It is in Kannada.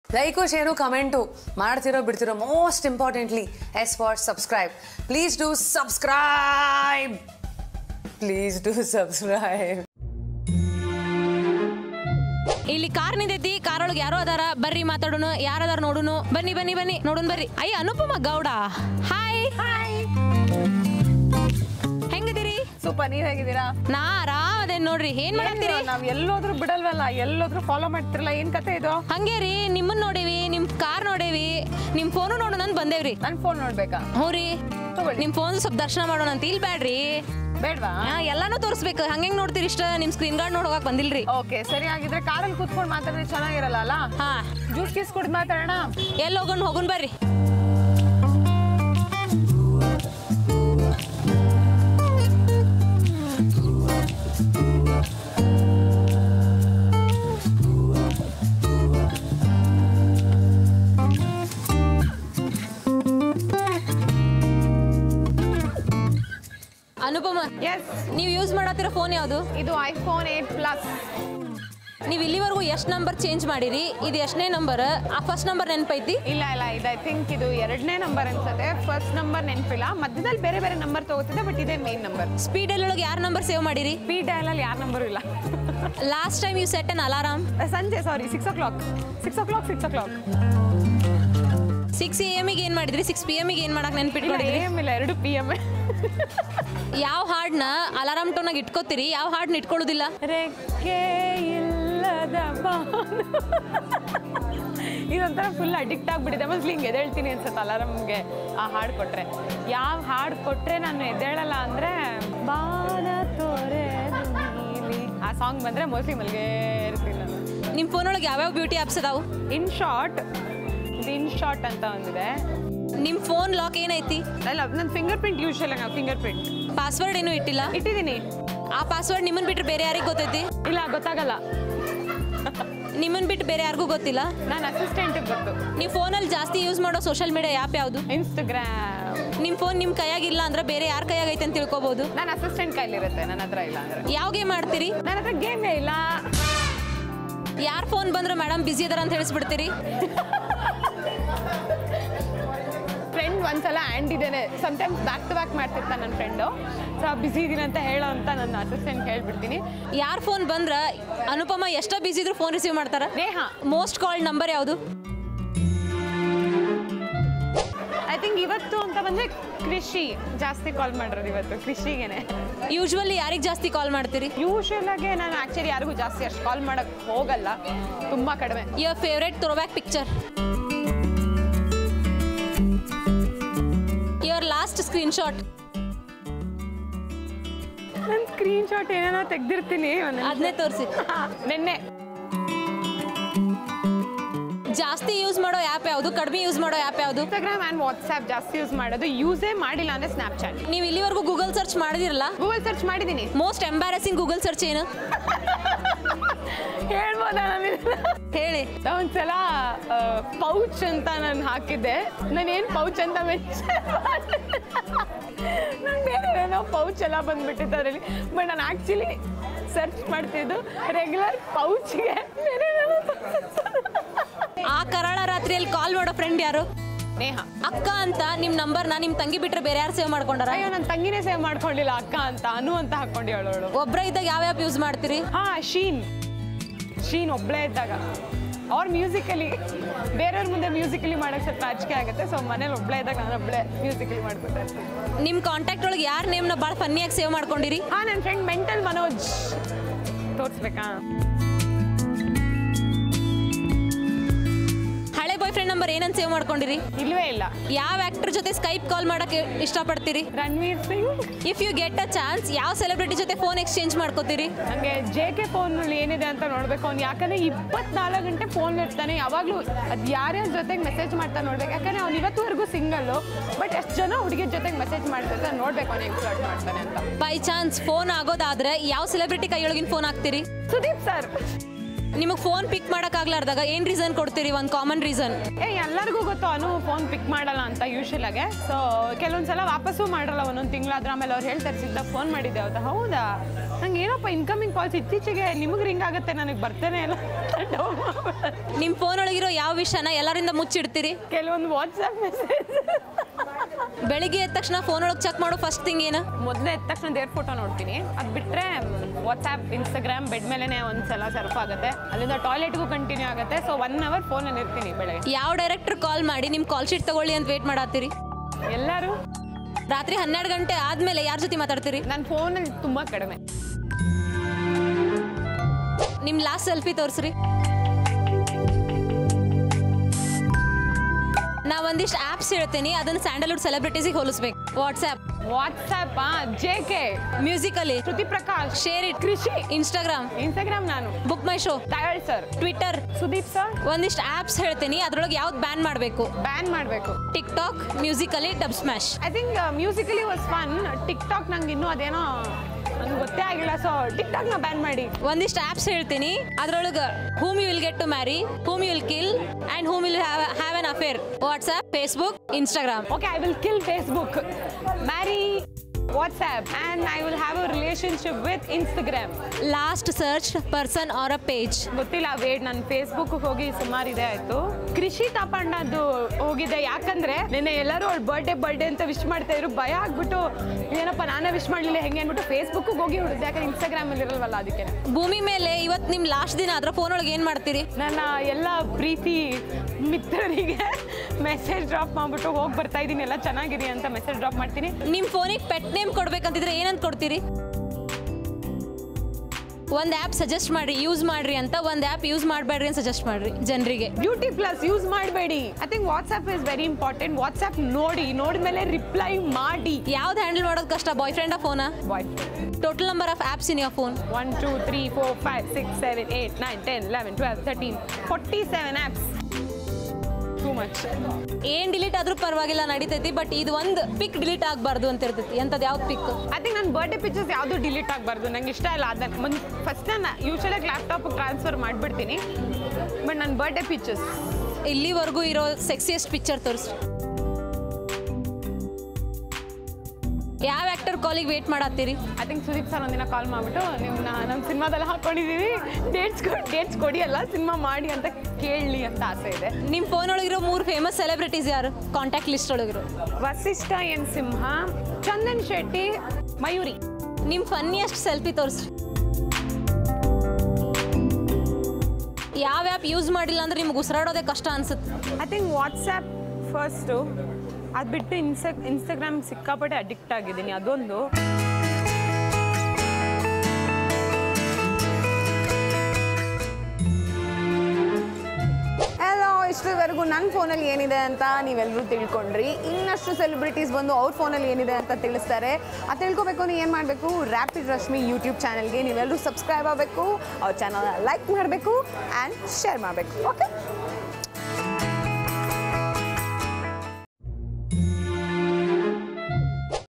ಲೈಕು ಶೇರು ಕಮೆಂಟು ಮಾಡ್ತಿರೋ ಬಿಡ್ತಿರೋ most importantly yes for subscribe please do subscribe please do subscribe ಇಲ್ಲಿ ಕಾರ್ ನಿಂತೈತಿ ಕಾರ್ ಒಳಗೆ ಯಾರೋ ಅದಾರ ಬರ್ರಿ ಮಾತಾಡೋಣ ಯಾರದಾರ ನೋಡುನು ಬನ್ನಿ ಬನ್ನಿ ಬನ್ನಿ ನೋಡುನ್ ಬರ್ರಿ ಅಯ್ಯ ಅನುಪಮ ಗೌಡ ಹಾಯ್ ಹಾಯ್ ಹೆಂಗಿದ್ದೀರಿ ಸೂಪರ್ ನೀವ್ ಹೇಗಿದ್ದೀರಾ ನಾ ಆರಾಮ್ ಅದೇನ್ ನೋಡ್ರಿ ಏನ್ ಮಾಡತ್ತೀರಿ ನಾವ್ ಎಲ್ಲೋದ್ರು ಬಿಡಲ್ವಲ್ಲ ಎಲ್ಲೋದ್ರು ಫಾಲೋ ಮಾಡ್ತಿರಲ್ಲ ಏನ್ ಕತೆ ಇದು ಹಂಗೆ ರೀ ನಿಮ್ಮನ್ ನೋಡೇವಿ ನಿಮ್ ಕಾರ್ ನೋಡೇವಿ ನಿಮ್ ಫೋನು ನೋಡೋಣ ಅಂತ ಬಂದೇವ್ರಿ ನನ್ ಫೋನ್ ನೋಡ್ಬೇಕಾ ಹ್ಞೂ ರೀ ತಗೊಳ್ಳಿ. ನಿಮ್ ಫೋನ್ ಸ್ವಲ್ಪ ದರ್ಶನ ಮಾಡೋಣ ಅಂತ ಇಲ್ಲಿ ಬ್ಯಾಡ್ರಿ ಬೇಡ್ವಾ ಹಾ ಎಲ್ಲಾನು ತೋರಿಸ್ಬೇಕು ಹಂಗೆ ನೋಡ್ತೀರಿ ಇಷ್ಟ ನಿಮ್ ಸ್ಕ್ರೀನ್ ಗಾರ್ಡ್ ನೋಡೋಕ್ ಬಂದಿಲ್ರಿ ಓಕೆ ಸರಿ ಹಾಗಿದ್ರೆ ಕಾರಲ್ಲಿ ಕೂತ್ಕೊಂಡು ಮಾತಾಡಿದ್ರೆ ಚೆನ್ನಾಗಿರಲ್ಲ ಅಲ್ಲ ಹಾ ಜ್ಯೂಸ್ ಗೀಸ್ ಕುಡಿದ್ ಮಾತಾಡೋಣ ಎಲ್ಲಿ ಹೋಗೋಣ ಹೋಗುನ್ ಬರ್ರಿ ಅನುಪಮ ಎಸ್ ನೀವು ಯೂಸ್ ಮಾಡತ್ತಿರೋ ಫೋನ್ ಯಾವುದು ಇದು ಐಫೋನ್ ಏಟ್ ಪ್ಲಸ್ ನೀವು ಇಲ್ಲಿವರೆಗೂ ಎಷ್ಟು ನಂಬರ್ ಚೇಂಜ್ ಮಾಡಿರಿ ಇದು ಎಷ್ಟನೇ ನಂಬರ್ ಆ ಫಸ್ಟ್ ನಂಬರ್ ನೆನಪೈತಿ ಇಲ್ಲ ಇಲ್ಲ ಇದು ಐ ಥಿಂಕ್ ಇದು ಎರಡನೇ ನಂಬರ್ ಅನ್ಸುತ್ತೆ ಫಸ್ಟ್ ನಂಬರ್ ನೆನಪಿಲ್ಲ ಮಧ್ಯದಲ್ಲಿ ಬೇರೆ ಬೇರೆ ನಂಬರ್ ತಗೋತಿದ್ದೆ ಬಟ್ ಇದೇ ಮೇನ್ ನಂಬರ್ ಸ್ಪೀಡ್ ಒಳಗೆ ಯಾರ ನಂಬರ್ ಸೇವ್ ಮಾಡಿರಿ ಪಿ ಡಯಲಲ್ಲಿ ಯಾರ ನಂಬರು ಇಲ್ಲ last time you set an alarm ಸಂಜೆ sorry six o'clock six o'clock six o'clock six A ಎಮಿಗೆ ಏನು ಮಾಡಿದ್ರಿ ಸಿಕ್ಸ್ ಪಿ ಎಮಿಗೆ ಏನು ಮಾಡಕ್ಕೆ ಇಲ್ಲ ನೆನ್ಪಿಟ್ಕೊಂಡಿದ್ರಿ ಏಮ್ ಇಲ್ಲ ಎರಡು ಪಿ ಎಮ್ ಯಾವ ಹಾಡನ್ನ ಅಲಾರಾಮ್ ಟೋನಾಗ ಇಟ್ಕೋತೀರಿ ಯಾವ ಹಾಡನ್ನ ಇಟ್ಕೊಳ್ಳೋದಿಲ್ಲ ರೆಕ್ಕೆ ಇಲ್ಲದ ಬಾನು. ಇದೊಂಥರ ಫುಲ್ ಅಡಿಕ್ಟ್ ಆಗ್ಬಿಟ್ಟಿದೆ ಮೋಸ್ಟ್ಲಿ ಹಿಂಗೆ ಎದ್ದೇಳ್ತೀನಿ ಅನ್ಸುತ್ತೆ ಅಲಾರಮ್ಗೆ ಆ ಹಾಡು ಕೊಟ್ರೆ ಯಾವ ಹಾಡು ಕೊಟ್ರೆ ನಾನು ಎದ್ದೇಳಲ್ಲ ಅಂದ್ರೆ ಬಾನ ತೋರೆ ನೀಲಿ ಆ ಸಾಂಗ್ ಬಂದ್ರೆ ಮೋಸ್ಟ್ಲಿ ಮಲ್ಗೇ ಇರ್ತೀನಿ ನಾನು ನಿಮ್ಮ ಫೋನ್ ಒಳಗೆ ಯಾವ್ಯಾವ ಬ್ಯೂಟಿ ಆ್ಯಪ್ಸ್ ಅದಾವು ಇನ್ ಶಾರ್ಟ್ ಇದು ಇನ್ ಶಾರ್ಟ್ ಅಂತ ಒಂದಿದೆ ನಿಮ್ಮ ಫೋನ್ ಲಾಕ್ ಏನೈತಿ ಅಲ್ಲ ನನ್ನ ಫಿಂಗರ್ ಪ್ರಿಂಟ್ ಯೂಸ್ ಇಲ್ಲ ನಾವು ಫಿಂಗರ್ ಪ್ರಿಂಟ್ ಪಾಸ್ವರ್ಡ್ ಏನೂ ಇಟ್ಟಿಲ್ಲ ಇಟ್ಟಿದ್ದೀನಿ ಆ ಪಾಸ್ವರ್ಡ್ ನಿಮ್ಮನ್ನ ಬಿಟ್ಟರೆ ಬೇರೆ ಯಾರಿಗೆ ಗೊತ್ತೈತಿ ಇಲ್ಲ ಗೊತ್ತಾಗಲ್ಲ ನಿಮ್ಮನ್ನ ಬಿಟ್ಟು ಬೇರೆ ಯಾರಿಗೂ ಗೊತ್ತಿಲ್ಲ ನಾನು ಅಸಿಸ್ಟೆಂಟಿಗೆ ಗೊತ್ತು ನೀವು ಫೋನಲ್ಲಿ ಜಾಸ್ತಿ ಯೂಸ್ ಮಾಡೋ ಸೋಷಿಯಲ್ ಮೀಡಿಯಾ ಆ್ಯಪ್ ಯಾವುದು ಇನ್ಸ್ಟಾಗ್ರಾಮ್ ನಿಮ್ಮ ಫೋನ್ ನಿಮ್ಮ ಕೈಯಾಗಿಲ್ಲ ಅಂದ್ರೆ ಬೇರೆ ಯಾರ ಕೈಯಾಗೈತೆ ಅಂತ ತಿಳ್ಕೊಬೋದು ನನ್ನ ಅಸಿಸ್ಟೆಂಟ್ ಕೈಲಿರುತ್ತೆ ನನ್ನ ಹತ್ರ ಇಲ್ಲ ಅಂದ್ರೆ ಯಾವ ಗೇಮ್ ಆಡ್ತೀರಿ ನನ್ನ ಹತ್ರ ಗೇಮೇ ಇಲ್ಲ ಯಾರ ಫೋನ್ ಬಂದ್ರೆ ಮೇಡಮ್ ಬಿಸಿ ಅದಾರ ಅಂತ ಹೇಳಿಸ್ಬಿಡ್ತೀರಿ ಫ್ರೆಂಡ್ ಒಂದ್ಸಲ ಆ್ಯಂಡ್ ಇದ್ದೇನೆ ಸಮ್ಟೈಮ್ಸ್ ಬ್ಯಾಕ್ ಟು ಬ್ಯಾಕ್ ಮಾಡ್ತಿರ್ತಾನೆ ನನ್ನ ಫ್ರೆಂಡು ಸೊ ಬಿಸಿ ಇದೀನಿ ಅಂತ ಹೇಳೋ ಅಂತ ನನ್ನ ಅಸಿಸ್ಟೆಂಟ್ ಹೇಳ್ಬಿಡ್ತೀನಿ ಯಾರ ಫೋನ್ ಬಂದ್ರೆ ಅನುಪಮ ಎಷ್ಟೋ ಬಿಸಿ ಇದ್ರು ಫೋನ್ ರಿಸೀವ್ ಮಾಡ್ತಾರ ನೇಹ ಮೋಸ್ಟ್ ಕಾಲ್ಡ್ ನಂಬರ್ ಯಾವುದು ಐ ಥಿಂಕ್ ಇವತ್ತು ಅಂತ ಬಂದ್ರೆ ಕೃಷಿ ಜಾಸ್ತಿ ಕಾಲ್ ಮಾಡಿರೋದು ಇವತ್ತು ಕೃಷಿಗೇನೆ ಯೂಶ್ವಲಿ ಯಾರಿಗೆ ಜಾಸ್ತಿ ಕಾಲ್ ಮಾಡ್ತೀರಿ ಯೂಶುವಲ್ ಆಗಿ ನಾನು ಆ್ಯಕ್ಚುಲಿ ಯಾರಿಗೂ ಜಾಸ್ತಿ ಅಷ್ಟು ಕಾಲ್ ಮಾಡಕ್ ಹೋಗಲ್ಲ ತುಂಬ ಕಡಿಮೆ your favourite throwback picture your last screen shot ನನ್ನ ಸ್ಕ್ರೀನ್ ಶಾಟ್ ಏನೇನೋ ತೆಗ್ದಿರ್ತೀನಿ ಅದನ್ನೇ ತೋರಿಸಿ ನಿನ್ನೆ ಜಾಸ್ತಿ ಯೂಸ್ ಮಾಡೋ ಆ್ಯಪ್ ಯಾವುದು ಕಡಿಮೆ ಯೂಸ್ ಮಾಡೋ ಆ್ಯಪ್ ಯಾವುದು ಇನ್ಸ್ಟಾಗ್ರಾಮ್ ಆ್ಯಂಡ್ ವಾಟ್ಸ್ಆ್ಯಪ್ ಜಾಸ್ತಿ ಯೂಸ್ ಮಾಡೋದು ಯೂಸೇ ಮಾಡಿಲ್ಲ ಅಂದರೆ ಸ್ನ್ಯಾಪ್ಚಾಟ್ ನೀವು ಇಲ್ಲಿವರೆಗೂ ಗೂಗಲ್ ಸರ್ಚ್ ಮಾಡಿದಿರಲ್ಲ ಗೂಗಲ್ ಸರ್ಚ್ ಮಾಡಿದ್ದೀನಿ ಮೋಸ್ಟ್ ಎಂಬ್ಯಾರಸಿಂಗ್ ಗೂಗಲ್ ಸರ್ಚ್ ಏನು ಹೇಳ್ಬೋದಾ ನಾನು ಹೇಳಿ ಒಂದ್ಸಲ ಪೌಚ್ ಅಂತ ನಾನು ಹಾಕಿದ್ದೆ ನಾನು ಏನು ಪೌಚ್ ಅಂತ ಮೆನ್ಷನ್ ನಂಗೆ ಬೇರೆ ಏನೋ ಪೌಚ್ ಎಲ್ಲ ಬಂದ್ಬಿಟ್ಟಿತ್ತು ಅದರಲ್ಲಿ ಬಟ್ ನಾನು ಆ್ಯಕ್ಚುಲಿ ಸರ್ಚ್ ಮಾಡ್ತಿದ್ದು ರೆಗ್ಯುಲರ್ ಪೌಚ್ಗೆ ಬೇರೆ ಏನೇನೋ ಆ ಕರಾಳ ರಾತ್ರಿಯಲ್ಲಿ ಕಾಲ್ ಮಾಡೋ ಫ್ರೆಂಡ್ ಯಾರು ನೇಹ ಅಕ್ಕ ಅಂತ ನಿಮ್ಮ ನಂಬರ್ನ ನಿಮ್ಮ ತಂಗಿ ಬಿಟ್ರೆ ಬೇರೆ ಯಾರು ಸೇವ್ ಮಾಡ್ಕೊಂಡಾರ ಅಯ್ಯೋ ನನ್ನ ತಂಗಿನೇ ಸೇವ್ ಮಾಡ್ಕೊಂಡಿಲ್ಲ ಅಕ್ಕ ಅಂತ ಅನು ಅಂತ ಹಾಕೊಂಡು ಹೇಳೋಳು ಒಬ್ರ ಇದ್ದಾಗ ಯಾವ ಆ್ಯಪ್ ಯೂಸ್ ಮಾಡ್ತೀರಿ ಹಾ ಶೀನ್ ಶೀನ್ ಒಬ್ಳೇ ಇದ್ದಾಗ ಅವ್ರ ಮ್ಯೂಸಿಕಲಿ ಬೇರೆಯವ್ರ ಮುಂದೆ ಮ್ಯೂಸಿಕಲಿ ಮಾಡೋಕ್ಕೆ ಸ್ವಲ್ಪ ನಾಚಿಕೆ ಆಗುತ್ತೆ ಸೊ ಮನೇಲಿ ಒಬ್ಳೇ ಇದ್ದಾಗ ನಾನು ಒಬ್ಳೇ ಮ್ಯೂಸಿಕಲಿ ಮಾಡ್ಕೊತಾ ಇರ್ತೀನಿ ನಿಮ್ಮ ಕಾಂಟ್ಯಾಕ್ಟ್ ಒಳಗೆ ಯಾರ ನೇಮ್ನ ಭಾಳ ಫನ್ನಿಯಾಗಿ ಸೇವ್ ಮಾಡ್ಕೊಂಡಿರಿ ಹಾ ನನ್ನ ಫ್ರೆಂಡ್ ಮೆಂಟಲ್ ಮನೋಜ್ ತೋರಿಸ್ಬೇಕಾ ಹಳೆ ಬಾಯ್ ಫ್ರೆಂಡ್ ನಂಬರ್ ಏನಂತ ಸೇವ್ ಮಾಡ್ಕೊಂಡಿರಿ ಇಲ್ವೇ ಇಲ್ಲ ಯಾವ ಆಕ್ಟರ್ ಜೊತೆ ಸ್ಕೈಪ್ ಕಾಲ್ ಮಾಡಕ್ಕೆ ಇಷ್ಟಪಡ್ತೀರಿ Ranveer Singh if you get a chance ಯಾವ ಸೆಲೆಬ್ರಿಟಿ ಜೊತೆ ಫೋನ್ ಎಕ್ಸ್ಚೇಂಜ್ ಮಾಡ್ಕೋತೀರಿ ನನಗೆ ಜೆ ಕೆ ಫೋನಲ್ಲಿ ಏನಿದೆ ಅಂತ ನೋಡಬೇಕು ಅವ್ನು ಯಾಕಂದ್ರೆ ಇಪ್ಪತ್ನಾಲ್ಕು ಗಂಟೆ ಫೋನ್ ಇರ್ತಾನೆ ಯಾವಾಗಲೂ ಅದು ಯಾರ್ಯಾರ ಜೊತೆಗೆ ಮೆಸೇಜ್ ಮಾಡ್ತಾ ನೋಡ್ಬೇಕು ಯಾಕಂದ್ರೆ ಅವ್ನು ಇವತ್ತುವರೆಗೂ ಸಿಂಗಲ್ಲು ಬಟ್ ಎಷ್ಟು ಜನ ಹುಡುಗಿರ ಜೊತೆಗೆ ಮೆಸೇಜ್ ಮಾಡ್ತಿರ್ತಾರೆ ನೋಡ್ಬೇಕು ಅವ್ನು ಹೆಂಗೆ ಫ್ಲರ್ಟ್ ಮಾಡ್ತಾನೆ ಅಂತ ಬೈ ಚಾನ್ಸ್ ಫೋನ್ ಆಗೋದಾದ್ರೆ ಯಾವ ಸೆಲೆಬ್ರಿಟಿ ಕೈಯೊಳಗಿನ ಫೋನ್ ಹಾಕ್ತೀರಿ ಸುದೀಪ್ ಸರ್ ನಿಮಗೆ ಫೋನ್ ಪಿಕ್ ಮಾಡೋಕ್ಕಾಗ್ಲಾರ್ದಾಗ ಏನು ರೀಸನ್ ಕೊಡ್ತೀರಿ ಒಂದು ಕಾಮನ್ ರೀಸನ್ ಏ ಎಲ್ಲರಿಗೂ ಗೊತ್ತು ಅನು ಫೋನ್ ಪಿಕ್ ಮಾಡಲ್ಲ ಅಂತ ಯೂಶಲ್ ಆಗಿ ಸೊ ಕೆಲವೊಂದ್ಸಲ ವಾಪಸ್ಸು ಮಾಡಲ್ಲ ಒಂದೊಂದು ತಿಂಗಳಾದ್ರೆ ಆಮೇಲೆ ಅವ್ರು ಹೇಳ್ತಾರೆ ಸಿದ್ಧ ಫೋನ್ ಮಾಡಿದ್ದೆ ಅವತ್ತು ಹೌದಾ ನಂಗೆ ಏನಪ್ಪ ಇನ್ಕಮಿಂಗ್ ಕಾಲ್ಸ್ ಇತ್ತೀಚೆಗೆ ನಿಮಗೆ ರಿಂಗ್ ಆಗುತ್ತೆ ನನಗೆ ಬರ್ತೇನೆ ಇಲ್ಲ ನಿಮ್ಮ ಫೋನ್ ಒಳಗಿರೋ ಯಾವ ವಿಷಯನ ಎಲ್ಲರಿಂದ ಮುಚ್ಚಿಡ್ತೀರಿ ಕೆಲವೊಂದು ವಾಟ್ಸಪ್ ಮೆಸೇಜ್ ಬೆಳಿಗ್ಗೆ ಎದ್ದ ತಕ್ಷಣ ಫೋನ್ ಒಳಗೆ ಚೆಕ್ ಮಾಡೋ ಫಸ್ಟ್ ಥಿಂಗ್ ಏನು ಮೊದಲೇ ಎದ್ದ ತಕ್ಷಣ ದೇವ್ರ ಫೋಟೋ ನೋಡ್ತೀನಿ ಅದು ಬಿಟ್ಟರೆ ವಾಟ್ಸ್ಆ್ಯಪ್ ಇನ್ಸ್ಟಾಗ್ರಾಮ್ ಬೆಡ್ ಮೇಲೇ ಒಂದ್ಸಲ ಸರ್ಫ್ ಆಗುತ್ತೆ ಅಲ್ಲಿಂದ ಟಾಯ್ಲೆಟ್ಗೂ ಕಂಟಿನ್ಯೂ ಆಗುತ್ತೆ ಸೊ ಒನ್ ಅವರ್ ಫೋನಲ್ಲಿ ಇರ್ತೀನಿ ಬೆಳಗ್ಗೆ ಯಾವ ಡೈರೆಕ್ಟರ್ ಕಾಲ್ ಮಾಡಿ ನಿಮ್ಮ ಕಾಲ್ ಶೀಟ್ ತಗೊಳ್ಳಿ ಅಂತ ವೇಟ್ ಮಾಡತ್ತೀರಿ ಎಲ್ಲರೂ ರಾತ್ರಿ ಹನ್ನೆರಡು ಗಂಟೆ ಆದ್ಮೇಲೆ ಯಾರ ಜೊತೆ ಮಾತಾಡ್ತೀರಿ ನನ್ನ ಫೋನಲ್ಲಿ ತುಂಬ ಕಡಿಮೆ ನಿಮ್ಮ ಲಾಸ್ಟ್ ಸೆಲ್ಫಿ ತೋರಿಸ್ರಿ ನಾ ಒಂದಿಷ್ಟು ಆ್ಯಪ್ಸ್ ಹೇಳ್ತೀನಿ ಅದನ್ನ ಸ್ಯಾಂಡಲ್ವುಡ್ ಸೆಲೆಬ್ರಿಟೀಸಿಗೆ ಹೋಲಿಸ್ಬೇಕು WhatsApp WhatsApp J K Musically Shruti Prakash share it Krishi Instagram Instagram ನಾನು book my show Dayal sir Twitter Sudeep sir ಒಂದಿಷ್ಟು ಆ್ಯಪ್ಸ್ ಹೇಳ್ತೀನಿ ಅದ್ರೊಳಗೆ ಯಾವ್ದು ಬ್ಯಾನ್ ಮಾಡಬೇಕು ಬ್ಯಾನ್ ಮಾಡಬೇಕು TikTok Musically Dubsmash I think Musically was fun TikTok ನಂಗೆ ಇನ್ನೂ ಅದೇನೋ ನಂಗೆ ಗೊತ್ತೇ ಆಗಿಲ್ಲ ಸೊ ಟಿಕ್ ಟಾಕ್ನ ಬ್ಯಾನ್ ಮಾಡಿ ಒಂದಿಷ್ಟು ಆ್ಯಪ್ಸ್ ಹೇಳ್ತೀನಿ ಅದ್ರೊಳಗೆ whom you will get to marry whom you will kill and whom will have an affair WhatsApp Facebook Instagram okay I will kill Facebook marry WhatsApp and I will have a relationship with Instagram last search person or a page ಗೊತ್ತಿಲ್ಲ ವೇಟ್ ನಾನು ಫೇಸ್ಬುಕ್ ಹೋಗಿ ಸುಮಾರು ಇದೆ ಆಯ್ತು ಕೃಷಿ ತಾಪಣ್ಣದ್ದು ಹೋಗಿದೆ ಯಾಕಂದ್ರೆ ನಿನ್ನೆ ಎಲ್ಲರೂ ಅವಳು ಬರ್ಡೇ ಬರ್ಡೇ ಅಂತ ವಿಶ್ ಮಾಡ್ತಾ ಇದ್ರು ಭಯ ಆಗ್ಬಿಟ್ಟು ಏನಪ್ಪ ನಾನೇ ವಿಶ್ ಮಾಡಲಿಲ್ಲ ಹೆಂಗೆ ಅಂದ್ಬಿಟ್ಟು ಫೇಸ್ಬುಕ್ ಹೋಗಿ ಹುಡುಗ ಯಾಕಂದ್ರೆ ಇನ್ಸ್ಟಾಗ್ರಾಮ್ ಅಲ್ಲಿ ಇರಲ್ವಲ್ಲ ಅದಕ್ಕೆ ಭೂಮಿ ಮೇಲೆ ಇವತ್ತು ನಿಮ್ಮ ಲಾಸ್ಟ್ ದಿನ ಅದ್ರ ಫೋನ್ ಒಳಗೆ ಏನು ಮಾಡ್ತೀರಿ ನನ್ನ ಎಲ್ಲ ಪ್ರೀತಿ ಮಿತ್ರರಿಗೆ ಮೆಸೇಜ್ ಡ್ರಾಪ್ ಮಾಡ್ಬಿಟ್ಟು ಹೋಗಿ ಬರ್ತಾ ಇದ್ದೀನಿ ಎಲ್ಲ ಚೆನ್ನಾಗಿರಿ ಅಂತ ಮೆಸೇಜ್ ಡ್ರಾಪ್ ಮಾಡ್ತೀನಿ ನಿಮ್ಮ ಫೋನಿಗೆ ಪೆಟ್ ನೇಮ್ ಕೊಡ್ಬೇಕಂತಿದ್ರೆ ಏನಂತ ಕೊಡ್ತೀರಿ ಒಂದು ಆ್ಯಪ್ ಸಜೆಸ್ಟ್ ಮಾಡ್ರಿ ಯೂಸ್ ಮಾಡ್ರಿ ಅಂತ ಒಂದು ಆ್ಯಪ್ ಯೂಸ್ ಮಾಡಬೇಡ್ರಿ ಅಂತ ಸಜೆಸ್ಟ್ ಮಾಡ್ರಿ ಜನರಿಗೆ ಬ್ಯೂಟಿ ಪ್ಲಸ್ ಯೂಸ್ ಮಾಡಬೇಡಿ I think WhatsApp is very important WhatsApp ನೋಡಿ ನೋಡಿದ್ಮೇಲೆ ರಿಪ್ಲೈ ಮಾಡಿ ಯಾವ್ದು ಹ್ಯಾಂಡಲ್ ಮಾಡೋದು ಕಷ್ಟ ಬಾಯ್ ಫ್ರೆಂಡ ಫೋನಾ bye total number of apps in your phone one two three four five six seven eight nine ten eleven twelve thirteen forty seven apps too much ಏನ್ ಡಿಲೀಟ್ ಆದ್ರೂ ಪರವಾಗಿಲ್ಲ ನಡೀತೈತಿ ಬಟ್ ಇದು ಒಂದು ಪಿಕ್ ಡಿಲೀಟ್ ಆಗಬಾರ್ದು ಅಂತ ಇರ್ತೈತಿ ಎಂಥದ್ದು ಯಾವ್ದು ಪಿಕ್ ಐ ಥಿಂಕ್ ನನ್ನ ಬರ್ಡೇ ಪಿಕ್ಚರ್ಸ್ ಯಾವುದು ಡಿಲೀಟ್ ಆಗಬಾರ್ದು ನಂಗೆ ಇಷ್ಟ ಇಲ್ಲ ಅದನ್ನ ಒಂದು ಫಸ್ಟ್ ನಾನು ಯೂಶಲಾಗಿ ಲ್ಯಾಪ್ಟಾಪ್ ಟ್ರಾನ್ಸ್ಫರ್ ಮಾಡಿಬಿಡ್ತೀನಿ ಬಟ್ ನನ್ನ ಬರ್ಡೇ ಪಿಕ್ಚರ್ಸ್ ಇಲ್ಲಿವರೆಗೂ ಇರೋ ಸೆಕ್ಸಿಯಸ್ಟ್ ಪಿಕ್ಚರ್ ತೋರಿಸ್ರಿ ಯಾವ ಆಕ್ಟರ್ ಕಾಲಿಗೆ ವೇಟ್ ಮಾಡತ್ತೀರಿ ಐ ಥಿಂಕ್ ಸುದೀಪ್ ಸರ್ ಒಂದಿನ ಕಾಲ್ ಮಾಡಿಬಿಟ್ಟು ನಿಮ್ಮನ್ನ ನಮ್ಮ ಸಿನಿಮಾದಲ್ಲಿ ಹಾಕೊಂಡಿದ್ದೀವಿ ಡೇಟ್ಸ್ ಕೊಡಿ ಡೇಟ್ಸ್ ಕೊಡಿ ಅಲ್ಲ ಸಿನಿಮಾ ಮಾಡಿ ಅಂತ ಕೇಳಲಿ ಅಂತ ಆಸೆ ಇದೆ ನಿಮ್ಮ ಫೋನ್ ಒಳಗಿರೋ ಮೂರು ಫೇಮಸ್ ಸೆಲೆಬ್ರಿಟೀಸ್ ಯಾರು ಕಾಂಟ್ಯಾಕ್ಟ್ ಲಿಸ್ಟ್ ಒಳಗಿರೋ ವಸಿಷ್ಠ ಎನ್ ಸಿಂಹ ಚಂದನ್ ಶೆಟ್ಟಿ ಮಯೂರಿ ನಿಮ್ಮ ಫನ್ನಿಯಸ್ಟ್ ಸೆಲ್ಫಿ ತೋರಿಸ್ರಿ ಯಾವ ಆ್ಯಪ್ ಯೂಸ್ ಮಾಡಿಲ್ಲ ಅಂದ್ರೆ ನಿಮ್ಗೆ ಉಸಿರಾಡೋದೇ ಕಷ್ಟ ಅನ್ಸುತ್ತೆ ಐ ಥಿಂಕ್ ವಾಟ್ಸ್ಆ್ಯಪ್ ಫಸ್ಟು ಅದು ಬಿಟ್ಟು ಇನ್ಸ್ಟಾ ಇನ್ಸ್ಟಾಗ್ರಾಮ್ ಸಿಕ್ಕಾಪಟ್ಟೆ ಅಡಿಕ್ಟ್ ಆಗಿದ್ದೀನಿ ಅದೊಂದು ಹಲೋ ಇಷ್ಟರವರೆಗೂ ನನ್ನ ಫೋನಲ್ಲಿ ಏನಿದೆ ಅಂತ ನೀವೆಲ್ಲರೂ ತಿಳ್ಕೊಂಡ್ರಿ ಇನ್ನಷ್ಟು ಸೆಲೆಬ್ರಿಟೀಸ್ ಬಂದು ಅವ್ರ ಫೋನಲ್ಲಿ ಏನಿದೆ ಅಂತ ತಿಳಿಸ್ತಾರೆ ಅದು ತಿಳ್ಕೊಬೇಕು ಅಂದ್ರೆ ಏನು ಮಾಡಬೇಕು ರ್ಯಾಪಿಡ್ ರಶ್ಮಿ ಯೂಟ್ಯೂಬ್ ಚಾನಲ್ಗೆ ನೀವೆಲ್ಲರೂ ಸಬ್ಸ್ಕ್ರೈಬ್ ಆಗಬೇಕು ಅವ್ರ ಚಾನಲ್ನ ಲೈಕ್ ಮಾಡಬೇಕು ಆ್ಯಂಡ್ ಶೇರ್ ಮಾಡಬೇಕು ಓಕೆ